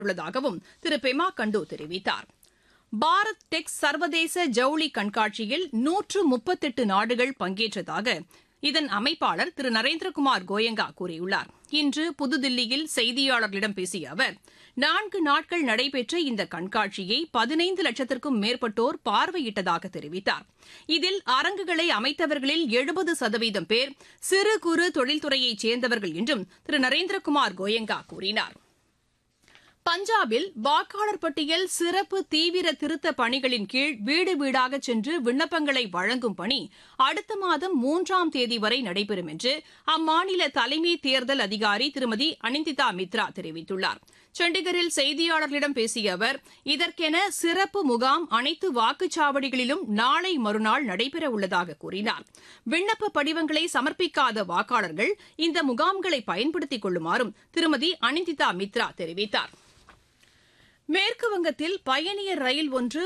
உள்ளதாகவும் திரு பெமா கண்டு தெரிவித்தார் பாரத் டெக்ஸ் சர்வதேச ஜவுளி கண்காட்சியில் நூற்று முப்பத்தெட்டு நாடுகள் பங்கேற்றதாக இதன் அமைப்பாளர் திரு நரேந்திரகுமார் கோயங்கா கூறியுள்ளார் இன்று புதுதில்லியில் செய்தியாளர்களிடம் பேசிய அவர் நான்கு நாட்கள் நடைபெற்ற இந்த கண்காட்சியை பதினைந்து லட்சத்திற்கும் மேற்பட்டோர் பார்வையிட்டதாக தெரிவித்தார் இதில் அரங்குகளை அமைத்தவர்களில் எழுபது சதவீதம் பேர் சிறு குறு தொழில்துறையைச் சேர்ந்தவர்கள் என்றும் திரு நரேந்திரகுமார் கோயங்கா கூறினார் பஞ்சாபில் வாக்காளர் பட்டியல் சிறப்பு தீவிர திருத்த பணிகளின் கீழ் வீடு வீடாக சென்று விண்ணப்பங்களை வழங்கும் பணி அடுத்த மாதம் மூன்றாம் தேதி வரை நடைபெறும் என்று அம்மாநில தலைமை தேர்தல் அதிகாரி திருமதி அனிந்திதா மித்ரா தெரிவித்துள்ளார் சண்டிகரில் செய்தியாளர்களிடம் பேசிய அவர் இதற்கென சிறப்பு முகாம் அனைத்து வாக்குச்சாவடிகளிலும் நாளை மறுநாள் நடைபெற உள்ளதாக கூறினார் விண்ணப்ப படிவங்களை சமர்ப்பிக்காத வாக்காளர்கள் இந்த முகாம்களை பயன்படுத்திக் கொள்ளுமாறும் திருமதி அனிந்திதா மித்ரா தெரிவித்தார் மேற்குவங்கத்தில் பயணியர் ரயில் ஒன்று